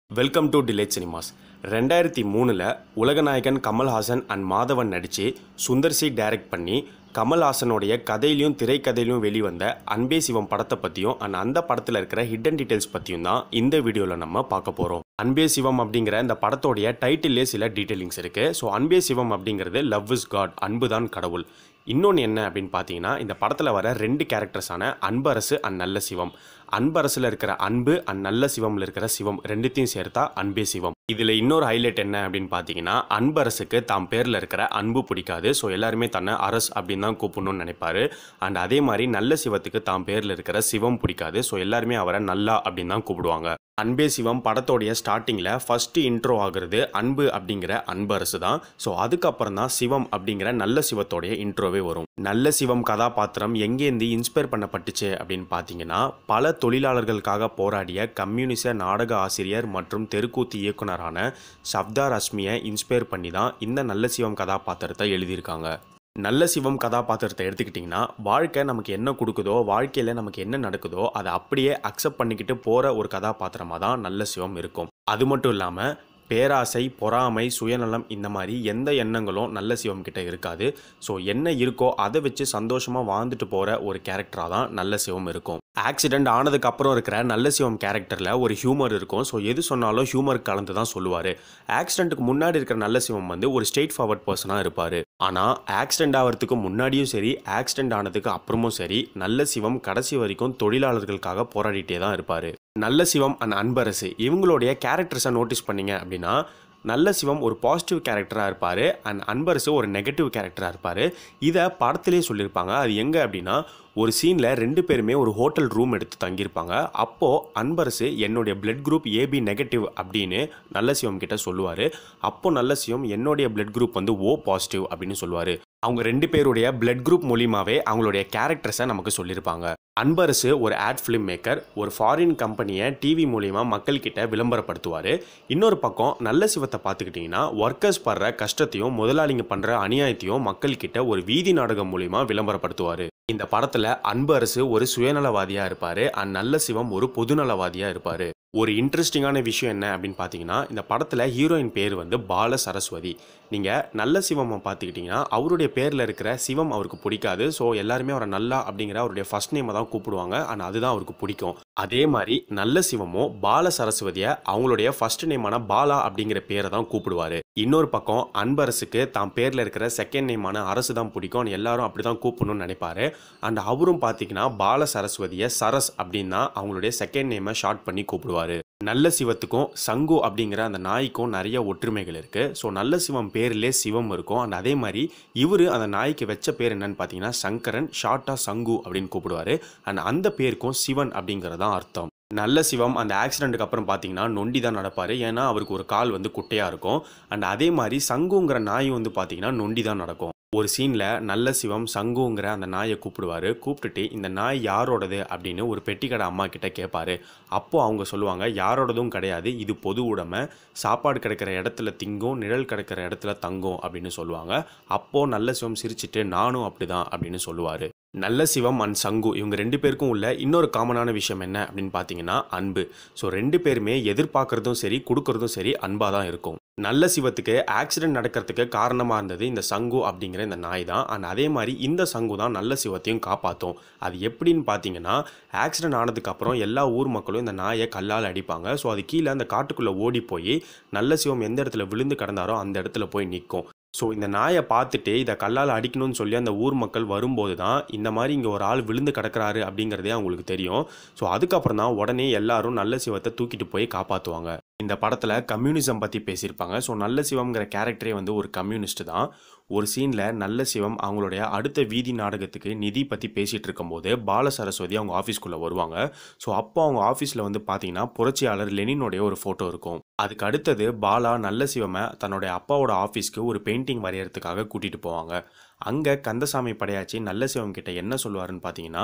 welcome to delayed cinemas ரெண்டாயிரத்தி மூணில் உலகநாயகன் கமல்ஹாசன் அண்ட் மாதவன் நடித்து சுந்தர் சி டைரக்ட் பண்ணி கமல்ஹாசனுடைய கதையிலையும் திரைக்கதையிலையும் வெளிவந்த அன்பே சிவம் படத்தை பற்றியும் அண்ட் அந்த படத்தில் இருக்கிற ஹிடன் டீட்டெயில்ஸ் பற்றியும் தான் இந்த வீடியோவில் நம்ம பார்க்க போகிறோம் அன்பே சிவம் அப்படிங்கிற இந்த படத்தோடைய டைட்டிலே சில டீட்டெயிலிங்ஸ் இருக்குது ஸோ அன்பே சிவம் அப்படிங்கிறது லவ் இஸ் காட் அன்பு தான் கடவுள் இன்னொன்று என்ன அப்படின்னு பார்த்தீங்கன்னா இந்த படத்தில் வர ரெண்டு கேரக்டர்ஸான அன்பரசு அண்ட் நல்ல சிவம் அன்பரசில் இருக்கிற அன்பு அண்ட் நல்ல சிவம்ல இருக்கிற சிவம் ரெண்டுத்தையும் சேர்த்தா அன்பே சிவம் இதில் இன்னொரு ஹைலைட் என்ன அப்படின்னு பார்த்தீங்கன்னா அன்பரசுக்கு தாம் பேரில் இருக்கிற அன்பு பிடிக்காது ஸோ எல்லாருமே தன்னை அரஸ் அப்படின்னு தான் கூப்பிடணும்னு நினைப்பாரு அண்ட் அதே மாதிரி நல்ல சிவத்துக்கு தாம் பேரில் இருக்கிற சிவம் பிடிக்காது ஸோ எல்லாருமே அவரை நல்லா அப்படின்னு தான் கூப்பிடுவாங்க அன்பே சிவம் படத்தோடைய ஸ்டார்டிங்கில் ஃபஸ்ட்டு இன்ட்ரோ ஆகுறது அன்பு அப்படிங்கிற அன்பரசு தான் ஸோ அதுக்கப்புறம் தான் சிவம் அப்படிங்கிற நல்ல சிவத்தோடைய இன்ட்ரோவே வரும் நல்ல சிவம் கதாபாத்திரம் எங்கேருந்து இன்ஸ்பயர் பண்ணப்பட்டுச்சு அப்படின்னு பார்த்தீங்கன்னா பல தொழிலாளர்களுக்காக போராடிய கம்யூனிச நாடக ஆசிரியர் மற்றும் தெருக்கூத்து இயக்குனரான சப்தா ரஷ்மியை இன்ஸ்பயர் பண்ணி தான் இந்த நல்ல சிவம் கதாபாத்திரத்தை எழுதியிருக்காங்க நல்ல சிவம் கதாபாத்திரத்தை எடுத்துக்கிட்டிங்கன்னா வாழ்க்கை நமக்கு என்ன கொடுக்குதோ வாழ்க்கையில் நமக்கு என்ன நடக்குதோ அதை அப்படியே அக்செப்ட் பண்ணிக்கிட்டு போகிற ஒரு கதாபாத்திரமாக தான் நல்ல சிவம் இருக்கும் அது மட்டும் இல்லாமல் பேராசை பொறாமை சுயநலம் இந்த மாதிரி எந்த எண்ணங்களும் நல்ல சிவம் கிட்ட இருக்காது ஸோ என்ன இருக்கோ அதை வச்சு சந்தோஷமாக வாழ்ந்துட்டு போகிற ஒரு கேரக்டராக தான் நல்ல சிவம் இருக்கும் ஆக்சிடென்ட் ஆனதுக்கு அப்புறம் இருக்கிற நல்ல சிவம் கேரக்டரில் ஒரு ஹியூமர் இருக்கும் ஸோ எது சொன்னாலும் ஹியூமர் கலந்து தான் சொல்லுவார் ஆக்சிடென்ட்டுக்கு முன்னாடி இருக்கிற நல்ல சிவம் வந்து ஒரு ஸ்ட்ரெயிட் ஃபார்வர்ட் பர்சனாக இருப்பார் ஆனால் ஆக்சிடென்ட் ஆகிறதுக்கு முன்னாடியும் சரி ஆக்சிடென்ட் ஆனதுக்கு அப்புறமும் சரி நல்ல சிவம் கடைசி வரைக்கும் தொழிலாளர்களுக்காக போராடிட்டே தான் இருப்பார் நல்ல சிவம் அண்ட் அன்பரசு இவங்களுடைய கேரக்டர்ஸை நோட்டீஸ் பண்ணீங்க அப்படின்னா நல்ல சிவம் ஒரு பாசிட்டிவ் கேரக்டராக இருப்பார் அண்ட் அன்பரசு ஒரு நெகட்டிவ் கேரக்டராக இருப்பார் இதை படத்திலே சொல்லியிருப்பாங்க அது எங்கே அப்படின்னா ஒரு சீனில் ரெண்டு பேருமே ஒரு ஹோட்டல் ரூம் எடுத்து தங்கியிருப்பாங்க அப்போது அன்பரசு என்னுடைய பிளட் குரூப் ஏபி நெகட்டிவ் அப்படின்னு நல்ல சிவம் கிட்ட சொல்லுவார் அப்போ நல்ல சிவம் என்னுடைய பிளட் குரூப் வந்து ஓ பாசிட்டிவ் அப்படின்னு சொல்லுவார் அவங்க ரெண்டு பேருடைய பிளட் குரூப் மூலியமாகவே அவங்களுடைய கேரக்டர்ஸை நமக்கு சொல்லியிருப்பாங்க அன்பரசு ஒரு ஆட் ஃபிலிம் மேக்கர் ஒரு ஃபாரின் கம்பெனியை டிவி மூலியமா மக்கள்கிட்ட விளம்பரப்படுத்துவார் இன்னொரு பக்கம் நல்ல சிவத்தை பார்த்துக்கிட்டிங்கன்னா ஒர்க்கர்ஸ் படுற கஷ்டத்தையும் முதலாளிங்க பண்ணுற அநியாயத்தையும் மக்கள்கிட்ட ஒரு வீதி நாடகம் மூலியமா விளம்பரப்படுத்துவார் இந்த படத்தில் அன்பு அரசு ஒரு சுயநலவாதியாக இருப்பார் அண்ட் நல்ல சிவம் ஒரு பொதுநலவாதியாக இருப்பார் ஒரு இன்ட்ரெஸ்டிங்கான விஷயம் என்ன அப்படின்னு பார்த்தீங்கன்னா இந்த படத்தில் ஹீரோயின் பேர் வந்து பால சரஸ்வதி நீங்கள் நல்ல சிவமை பார்த்துக்கிட்டிங்கன்னா அவருடைய பேரில் இருக்கிற சிவம் அவருக்கு பிடிக்காது ஸோ எல்லாருமே அவரை நல்லா அப்படிங்கிற அவருடைய ஃபர்ஸ்ட் நேமை தான் கூப்பிடுவாங்க அண்ட் அதுதான் அவருக்கு பிடிக்கும் அதே மாதிரி நல்ல சிவமும் பால சரஸ்வதியை அவங்களுடைய ஃபர்ஸ்ட் நேமான பாலா அப்படிங்கிற பேரை தான் கூப்பிடுவார் இன்னொரு பக்கம் அன்பரசுக்கு தான் பேரில் இருக்கிற செகண்ட் நேமான அரசு தான் பிடிக்கும் எல்லாரும் அப்படி தான் கூப்பிடணும்னு நினைப்பாரு அண்ட் அவரும் பார்த்தீங்கன்னா பால சரஸ்வதியை சரஸ் அப்படின்னு தான் அவங்களுடைய செகண்ட் நேமை ஷார்ட் பண்ணி கூப்பிடுவார் நல்ல சிவத்துக்கும் சங்கு அப்படிங்கிற அந்த நாய்க்கும் நிறைய ஒற்றுமைகள் இருக்குது ஸோ நல்ல சிவம் பேர்லே சிவம் இருக்கும் அண்ட் அதே மாதிரி இவர் அந்த நாய்க்கு வச்ச பேர் என்னன்னு பார்த்தீங்கன்னா சங்கரன் ஷார்ட்டாக சங்கு அப்படின்னு கூப்பிடுவார் அண்ட் அந்த பேருக்கும் சிவன் அப்படிங்கிறது தான் அர்த்தம் நல்ல சிவம் அந்த ஆக்சிடென்ட்டுக்கு அப்புறம் பார்த்தீங்கன்னா நொண்டி தான் நடப்பார் ஏன்னா அவருக்கு ஒரு கால் வந்து குட்டையாக இருக்கும் அண்ட் அதே மாதிரி சங்குங்கிற நாய் வந்து பார்த்தீங்கன்னா நொண்டி தான் நடக்கும் ஒரு சீனில் நல்ல சிவம் சங்குங்கிற அந்த நாயை கூப்பிடுவார் கூப்பிட்டுட்டு இந்த நாய் யாரோடது அப்படின்னு ஒரு பெட்டிக்கடை அம்மா கிட்ட கேட்பாரு அப்போது அவங்க சொல்லுவாங்க யாரோடதும் கிடையாது இது பொது உடைமை சாப்பாடு கிடைக்கிற இடத்துல திங்கும் நிழல் கிடைக்கிற இடத்துல தங்கும் அப்படின்னு சொல்லுவாங்க அப்போது நல்ல சிவம் சிரிச்சிட்டு நானும் அப்படிதான் அப்படின்னு சொல்லுவார் நல்ல சிவம் அண்ட் சங்கு இவங்க ரெண்டு பேருக்கும் உள்ள இன்னொரு காமனான விஷயம் என்ன அப்படின்னு பார்த்தீங்கன்னா அன்பு ஸோ ரெண்டு பேருமே எதிர்பார்க்கறதும் சரி கொடுக்கறதும் சரி அன்பாக தான் இருக்கும் நல்ல சிவத்துக்கு ஆக்சிடென்ட் நடக்கிறதுக்கு காரணமாக இருந்தது இந்த சங்கு அப்படிங்கிற இந்த நாய் தான் அண்ட் அதே மாதிரி இந்த சங்கு தான் நல்ல சிவத்தையும் காப்பாற்றும் அது எப்படின்னு பார்த்தீங்கன்னா ஆக்சிடென்ட் ஆனதுக்கப்புறம் எல்லா ஊர் மக்களும் இந்த நாயை கல்லால் அடிப்பாங்க ஸோ அது கீழே அந்த காட்டுக்குள்ளே ஓடி போய் நல்ல சிவம் எந்த இடத்துல விழுந்து கிடந்தாரோ அந்த இடத்துல போய் நிற்கும் ஸோ இந்த நாயை பார்த்துட்டு இதை கல்லால் அடிக்கணும்னு சொல்லி அந்த ஊர் மக்கள் வரும்போது தான் இந்த மாதிரி இங்கே ஒரு ஆள் விழுந்து கிடக்குறாரு அப்படிங்கிறதே அவங்களுக்கு தெரியும் ஸோ அதுக்கப்புறம் தான் உடனே எல்லாரும் நல்ல சிவத்தை தூக்கிட்டு போய் காப்பாற்றுவாங்க இந்த படத்தில் கம்யூனிசம் பற்றி பேசியிருப்பாங்க ஸோ நல்ல சிவம்ங்கிற கேரக்டரே வந்து ஒரு கம்யூனிஸ்ட் தான் ஒரு சீனில் நல்ல சிவம் அவங்களுடைய அடுத்த வீதி நாடகத்துக்கு நிதி பற்றி பேசிகிட்டு இருக்கும்போது பால சரஸ்வதி அவங்க ஆஃபீஸ்க்குள்ளே வருவாங்க ஸோ அப்போ அவங்க ஆஃபீஸில் வந்து பார்த்தீங்கன்னா புரட்சியாளர் லெனினுடைய ஒரு ஃபோட்டோ இருக்கும் அதுக்கு அடுத்தது பாலா நல்ல சிவமை தன்னுடைய அப்பாவோட ஆஃபீஸ்க்கு ஒரு பெயிண்டிங் வரையறதுக்காக கூட்டிகிட்டு போவாங்க அங்கே கந்தசாமி படையாச்சி நல்ல சிவம் கிட்ட என்ன சொல்லுவாருன்னு பார்த்தீங்கன்னா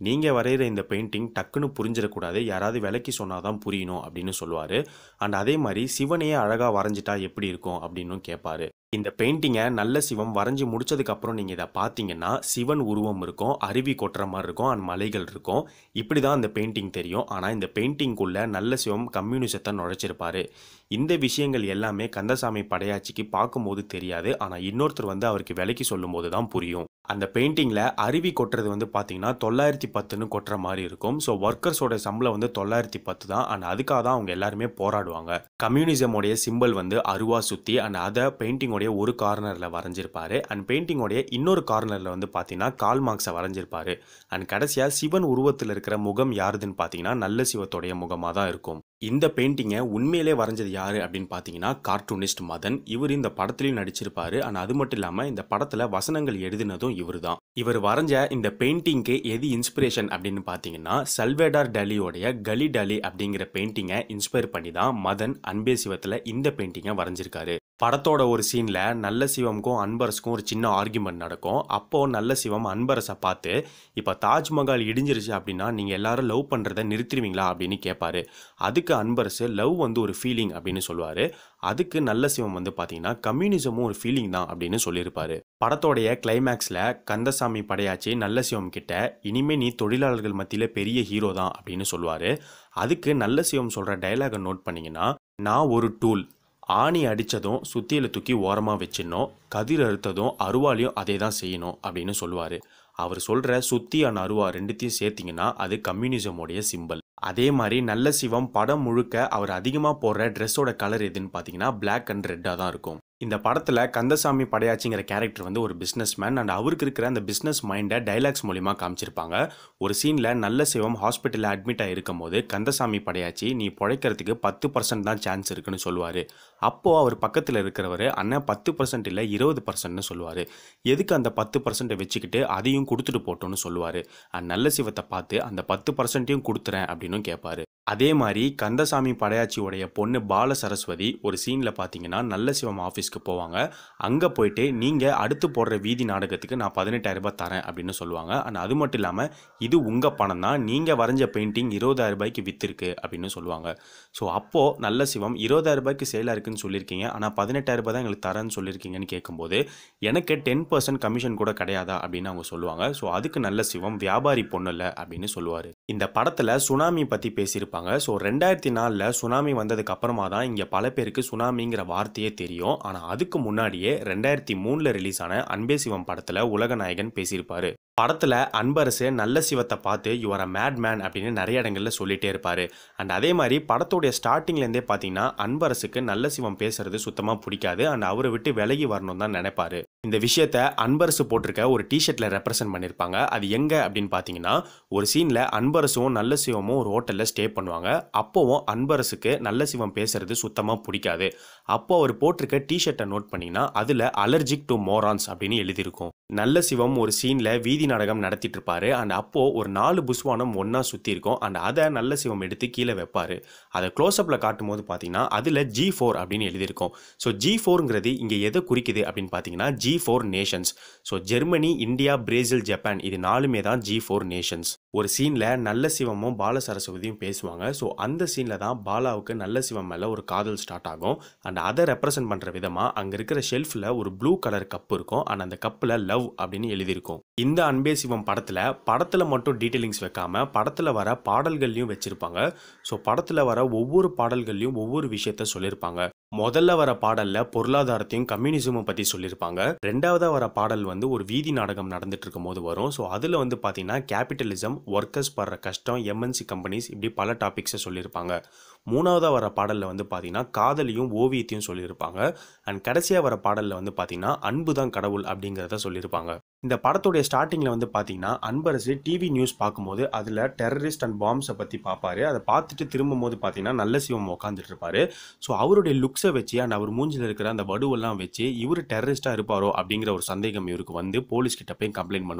நீங்கள் வரைகிற இந்த பெயிண்டிங் டக்குன்னு புரிஞ்சிடக்கூடாது யாராவது விலைக்கு சொன்னால் தான் புரியணும் அப்படின்னு சொல்லுவார் அண்ட் அதே மாதிரி சிவனையே அழகாக வரைஞ்சிட்டா எப்படி இருக்கும் அப்படின்னும் கேட்பாரு இந்த பெயிண்டிங்கை நல்ல சிவம் வரைஞ்சி முடிச்சதுக்கப்புறம் நீங்கள் இதை பார்த்தீங்கன்னா சிவன் உருவம் இருக்கும் அருவி கொட்டுற மாதிரி இருக்கும் அண்ட் மலைகள் இருக்கும் இப்படி தான் இந்த பெயிண்டிங் தெரியும் ஆனால் இந்த பெயிண்டிங்குள்ளே நல்ல சிவம் கம்யூனிசத்தை நுழைச்சிருப்பாரு இந்த விஷயங்கள் எல்லாமே கந்தசாமி படையாச்சிக்கு பார்க்கும்போது தெரியாது ஆனால் இன்னொருத்தர் வந்து அவருக்கு விலைக்கு சொல்லும்போது தான் புரியும் அந்த பெயிண்டிங்கில் அருவி கொட்டுறது வந்து பார்த்தீங்கன்னா தொள்ளாயிரத்தி பத்துன்னு கொட்டுற மாதிரி இருக்கும் ஸோ ஒர்க்கர்ஸோட சம்பளம் வந்து தொள்ளாயிரத்தி பத்து தான் அண்ட் அதுக்காக தான் அவங்க எல்லாருமே போராடுவாங்க கம்யூனிசமோடைய சிம்பிள் வந்து அருவா சுற்றி அண்ட் அதை பெயிண்டிங்கோடைய ஒரு கார்னரில் வரைஞ்சிருப்பாரு அண்ட் பெயிண்டிங்கோடைய இன்னொரு கார்னரில் வந்து பார்த்தீங்கன்னா கால் மார்க்ஸை வரைஞ்சிருப்பாரு அண்ட் கடைசியாக சிவன் உருவத்தில் இருக்கிற முகம் யாருதுன்னு பார்த்தீங்கன்னா நல்ல சிவத்தோடைய முகமாக தான் இருக்கும் இந்த பெயிண்டிங்கை உண்மையிலே வரைஞ்சது யாரு அப்படின்னு பார்த்தீங்கன்னா கார்ட்டூனிஸ்ட் மதன் இவர் இந்த படத்துலையும் நடிச்சிருப்பாரு அண்ட் அது மட்டும் இல்லாமல் இந்த படத்தில் வசனங்கள் எழுதினதும் இவர் தான் இவர் வரைஞ்ச இந்த பெயிண்டிங்க்கு எது இன்ஸ்பிரேஷன் அப்படின்னு பார்த்தீங்கன்னா சல்வேடார் டலியோடைய கலி டலி அப்படிங்கிற பெயிண்டிங்கை இன்ஸ்பயர் பண்ணி தான் மதன் அன்பே சிவத்தில் இந்த பெயிண்டிங்கை வரைஞ்சிருக்காரு படத்தோட ஒரு சீனில் நல்ல சிவம்க்கும் அன்பரசுக்கும் ஒரு சின்ன ஆர்குமெண்ட் நடக்கும் அப்போது நல்ல சிவம் அன்பரசை பார்த்து இப்போ தாஜ்மஹால் இடிஞ்சிருச்சு அப்படின்னா நீங்கள் எல்லாரும் லவ் பண்ணுறதை நிறுத்திடுவீங்களா அப்படின்னு கேட்பாரு அதுக்கு அன்பரசு லவ் வந்து ஒரு ஃபீலிங் அப்படின்னு சொல்லுவார் அதுக்கு நல்ல சிவம் வந்து பார்த்தீங்கன்னா கம்யூனிசமும் ஒரு ஃபீலிங் தான் அப்படின்னு சொல்லியிருப்பாரு படத்தோடைய கிளைமேக்ஸில் கந்தசாமி படையாச்சி நல்ல சிவம் கிட்ட இனிமே நீ தொழிலாளர்கள் மத்தியில் பெரிய ஹீரோ தான் அப்படின்னு சொல்லுவார் அதுக்கு நல்ல சிவம் சொல்கிற டைலாகை நோட் பண்ணிங்கன்னா நான் ஒரு டூல் ஆணி அடித்ததும் சுத்தியில் தூக்கி ஓரமாக வச்சிடணும் கதிர் அறுத்ததும் அருவாலையும் அதே தான் செய்யணும் அப்படின்னு சொல்லுவார் அவர் சொல்கிற சுத்தி அண்ட் அருவா ரெண்டுத்தையும் சேர்த்திங்கன்னா அது கம்யூனிசமோடைய சிம்பல் அதே மாதிரி நல்ல சிவம் படம் முழுக்க அவர் அதிகமாக போடுற ட்ரெஸ்ஸோட கலர் எதுன்னு பார்த்தீங்கன்னா Black அண்ட் ரெட்டாக தான் இருக்கும் இந்த படத்தில் கந்தசாமி படையாச்சிங்கிற கேரக்டர் வந்து ஒரு பிஸ்னஸ் மேன் அண்ட் அவருக்கு இருக்கிற அந்த பிஸ்னஸ் மைண்டை டைலாக்ஸ் மூலிமா காமிச்சிருப்பாங்க ஒரு சீனில் நல்ல சிவம் ஹாஸ்பிட்டலில் அட்மிட் ஆகிருக்கும் போது கந்தசாமி படையாச்சி நீ பிழைக்கிறதுக்கு பத்து பர்சன்ட் தான் சான்ஸ் இருக்குன்னு சொல்லுவார் அப்போது அவர் பக்கத்தில் இருக்கிறவர் அண்ணன் பத்து பர்சன்ட் இல்லை இருபது பர்சன்ட்னு சொல்லுவார் எதுக்கு அந்த பத்து பர்சன்ட்டை வச்சுக்கிட்டு அதையும் கொடுத்துட்டு போட்டோன்னு சொல்லுவார் அண்ட் நல்ல சிவத்தை பார்த்து அந்த பத்து பர்சன்ட்டையும் கொடுத்துறேன் அப்படின்னும் கேட்பாரு அதே மாதிரி கந்தசாமி படையாச்சியோடைய பொண்ணு பால சரஸ்வதி ஒரு சீனில் பார்த்தீங்கன்னா நல்ல சிவம் ஆஃபீஸ்க்கு போவாங்க அங்கே போயிட்டு நீங்கள் அடுத்து போடுற வீதி நாடகத்துக்கு நான் பதினெட்டாயிரம் ரூபாய் தரேன் அப்படின்னு சொல்லுவாங்க அண்ட் அது மட்டும் இல்லாமல் இது உங்கள் பணம் தான் நீங்கள் வரைஞ்ச பெயிண்டிங் இருபதாயிரம் ரூபாய்க்கு விற்றுருக்கு அப்படின்னு சொல்லுவாங்க ஸோ அப்போது நல்ல சிவம் இருபதாயிரம் ரூபாய்க்கு சேலாக இருக்குன்னு சொல்லியிருக்கீங்க ஆனால் பதினெட்டாயிரம் ரூபாய் தான் எங்களுக்கு தரேன்னு சொல்லியிருக்கீங்கன்னு கேட்கும்போது எனக்கு டென் பர்சன்ட் கமிஷன் கூட கிடையாதா அப்படின்னு அவங்க சொல்லுவாங்க ஸோ அதுக்கு நல்ல சிவம் வியாபாரி பொண்ணு இல்லை அப்படின்னு சொல்லுவார் இந்த படத்தில் சுனாமி பற்றி பேசியிருப்பாங்க ஸோ ரெண்டாயிரத்தி நாலில் சுனாமி வந்ததுக்கு அப்புறமா தான் இங்கே பல பேருக்கு சுனாமிங்கிற வார்த்தையே தெரியும் ஆனால் அதுக்கு முன்னாடியே ரெண்டாயிரத்தி மூணில் ரிலீஸ் ஆன அன்பே சிவம் படத்தில் உலகநாயகன் பேசியிருப்பாரு படத்தில் அன்பரசு நல்ல சிவத்தை பார்த்து யுவர் அ மேட் மேன் அப்படின்னு நிறைய இடங்களில் சொல்லிட்டே இருப்பார் அண்ட் அதே மாதிரி படத்தோடைய ஸ்டார்டிங்லேருந்தே பார்த்தீங்கன்னா அன்பரசுக்கு நல்ல சிவம் பேசுறது சுத்தமாக பிடிக்காது அண்ட் அவரை விட்டு விலகி வரணும் தான் நினைப்பாரு இந்த விஷயத்த அன்பரசு போட்டிருக்க ஒரு டிஷர்ட்டில் ரெப்ரசென்ட் பண்ணியிருப்பாங்க அது எங்கே அப்படின்னு பார்த்தீங்கன்னா ஒரு சீனில் அன்பரசும் நல்ல சிவமும் ஒரு ஹோட்டலில் ஸ்டே பண்ணுவாங்க அப்போவும் அன்பரசுக்கு நல்ல சிவம் பேசுறது சுத்தமாக பிடிக்காது அப்போ அவர் போட்டிருக்க டிஷர்ட்டை நோட் பண்ணிங்கன்னா அதில் அலர்ஜிக் டு மோரான்ஸ் அப்படின்னு எழுதியிருக்கும் நல்ல சிவம் ஒரு சீனில் வீதி நாடகம் நடத்திட்டு இருப்பாரு அண்ட் அப்போ ஒரு நாலு புஸ்வானம் ஒன்றா சுற்றி இருக்கும் அண்ட் அதை நல்ல சிவம் எடுத்து கீழே வைப்பாரு அதை க்ளோஸ்அப்பில் காட்டும் போது பார்த்தீங்கன்னா அதில் ஜி ஃபோர் அப்படின்னு எழுதியிருக்கும் ஸோ ஜி ஃபோருங்கிறது இங்கே எதை குறிக்குது அப்படின்னு பார்த்தீங்கன்னா G four nations so Germany India Brazil Japan இது நாலுமே தான் ஜி ஃபோர் நேஷன்ஸ் ஒரு சீனில் நல்ல சிவமும் பால சரஸ்வதியும் பேசுவாங்க ஸோ அந்த சீனில் தான் பாலாவுக்கு நல்ல சிவம் மேலே ஒரு காதல் ஸ்டார்ட் ஆகும் அண்ட் அதை ரெப்ரசென்ட் பண்ணுற விதமாக அங்கே இருக்கிற ஷெல்ஃபில் ஒரு ப்ளூ கலர் கப் இருக்கும் அண்ட் அந்த கப்பில் லவ் அப்படின்னு எழுதியிருக்கும் இந்த அன்பே சிவம் படத்தில் படத்தில் மட்டும் டீட்டெயிலிங்ஸ் வைக்காம படத்தில் வர பாடல்கள்லையும் வச்சுருப்பாங்க ஸோ படத்தில் வர ஒவ்வொரு பாடல்கள்லையும் ஒவ்வொரு விஷயத்த சொல்லியிருப்பாங்க முதல்ல வர பாடல்ல பொருளாதாரத்தையும் கம்யூனிசமும் பத்தி சொல்லியிருப்பாங்க ரெண்டாவதா வர பாடல் வந்து ஒரு வீதி நாடகம் நடந்துட்டு இருக்கும் போது வரும் ஸோ அதுல வந்து பாத்தீங்கன்னா கேபிட்டலிசம் ஒர்க்கர்ஸ் படுற கஷ்டம் எம்என்சி கம்பெனிஸ் இப்படி பல டாபிக்ஸை சொல்லியிருப்பாங்க மூணாவதா வர பாடல்ல வந்து பாத்தீங்கன்னா காதலியும் ஓவியத்தையும் சொல்லியிருப்பாங்க அண்ட் கடைசியா வர பாடல்ல வந்து பாத்தீங்கன்னா அன்பு தான் கடவுள் அப்படிங்கிறத சொல்லியிருப்பாங்க இந்த படத்துடைய ஸ்டார்டிங்கில் வந்து பார்த்தீங்கன்னா அன்பரசு டிவி நியூஸ் பார்க்கும்போது அதில் டெரரிஸ்ட் அண்ட் பாம்ஸை பற்றி பார்ப்பாரு அதை பார்த்துட்டு திரும்பும் போது பார்த்தீங்கன்னா நல்ல சிவம் உட்காந்துட்டு இருப்பாரு ஸோ அவருடைய லுக்ஸை வச்சு அண்ட் அவர் மூஞ்சில் இருக்கிற அந்த வடுவெல்லாம் வச்சு இவர் டெரரிஸ்டாக இருப்பாரோ அப்படிங்கிற ஒரு சந்தேகம் இவருக்கு வந்து போலீஸ் கிட்ட போய் கம்ப்ளைண்ட் பண்ணுவார்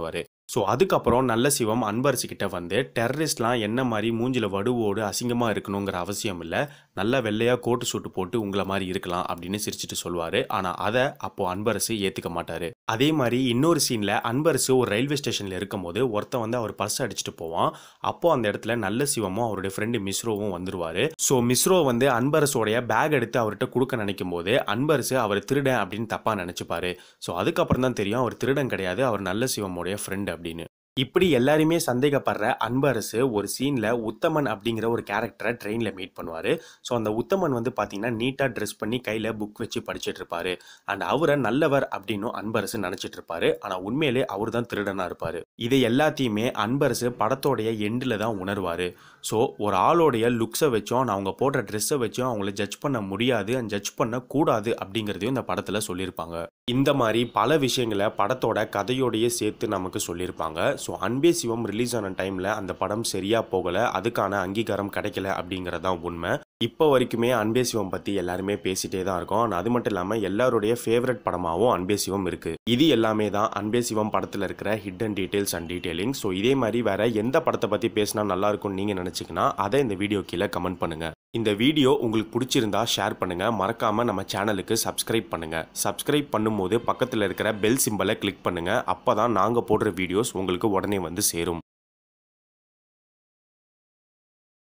ஸோ அதுக்கப்புறம் நல்ல சிவம் அன்பரசு கிட்ட வந்து டெரரிஸ்ட்லாம் என்ன மாதிரி மூஞ்சில வடுவோடு அசிங்கமாக இருக்கணுங்கிற அவசியம் இல்லை நல்ல வெள்ளையாக கோட்டு சூட்டு போட்டு உங்களை மாதிரி இருக்கலாம் அப்படின்னு சிரிச்சிட்டு சொல்லுவார் ஆனால் அதை அப்போ அன்பரசு ஏற்றுக்க மாட்டார் அதே மாதிரி இன்னொரு சீனில் அன்பரசு ஒரு ரயில்வே ஸ்டேஷனில் இருக்கும்போது ஒருத்தன் வந்து அவர் பர்ஸ் அடிச்சுட்டு போவான் அப்போ அந்த இடத்துல நல்ல சிவமும் அவருடைய ஃப்ரெண்டு மிஸ்ரோவும் வந்துருவார் ஸோ மிஸ்ரோ வந்து அன்பரசோடைய பேக் எடுத்து அவர்கிட்ட கொடுக்க நினைக்கும் போது அன்பரசு அவர் திருடன் அப்படின்னு தப்பாக நினச்சிப்பாரு ஸோ அதுக்கப்புறம் தான் தெரியும் அவர் திருடன் கிடையாது அவர் நல்ல சிவமுடைய ஃப்ரெண்ட் அப்படின்னு இப்படி எல்லாருமே சந்தேகப்படுற அன்பரசு ஒரு சீனில் உத்தமன் அப்படிங்கிற ஒரு கேரக்டரை ட்ரெயினில் மீட் பண்ணுவார் ஸோ அந்த உத்தமன் வந்து பார்த்தீங்கன்னா நீட்டாக ட்ரெஸ் பண்ணி கையில் புக் வச்சு படிச்சுட்டு இருப்பாரு அண்ட் அவரை நல்லவர் அப்படின்னு அன்பரசு நினச்சிட்டு இருப்பாரு ஆனால் உண்மையிலே அவர் தான் திருடனாக இருப்பார் இதை எல்லாத்தையுமே அன்பரசு படத்தோடைய எண்டில் தான் உணர்வார் ஸோ ஒரு ஆளோடைய லுக்ஸை வச்சும் நான் அவங்க போடுற ட்ரெஸ்ஸை வச்சும் அவங்கள ஜட்ஜ் பண்ண முடியாது அண்ட் ஜட்ஜ் பண்ணக்கூடாது அப்படிங்கிறதையும் இந்த படத்தில் சொல்லியிருப்பாங்க இந்த மாதிரி பல விஷயங்களை படத்தோட கதையோடையே சேர்த்து நமக்கு சொல்லியிருப்பாங்க ஸோ அன்பே சிவம் ரிலீஸ் ஆன டைமில் அந்த படம் சரியாக போகலை அதுக்கான அங்கீகாரம் கிடைக்கல அப்படிங்கிறது தான் உண்மை இப்போ வரைக்குமே அன்பே சிவம் பற்றி எல்லாருமே பேசிட்டே தான் இருக்கோம் ஆனால் அது மட்டும் இல்லாமல் எல்லாருடைய ஃபேவரட் படமாகவும் அன்பே சிவம் இருக்குது இது எல்லாமே தான் அன்பே சிவம் படத்தில் இருக்கிற hidden details and detailing so இதே மாதிரி வேற எந்த படத்தை பற்றி பேசினா நல்லா இருக்கும்னு நீங்கள் நினச்சிங்கன்னா அதை இந்த வீடியோ கீழே கமெண்ட் பண்ணுங்கள் இந்த வீடியோ உங்களுக்கு பிடிச்சிருந்தா ஷேர் பண்ணுங்க மறக்காம நம்ம சேனலுக்கு சப்ஸ்கிரைப் பண்ணுங்க சப்ஸ்கிரைப் பண்ணும்போது பக்கத்தில் இருக்கிற பெல் சிம்பலை கிளிக் பண்ணுங்க அப்பதான் நாங்க போடுற வீடியோஸ் உங்களுக்கு உடனே வந்து சேரும்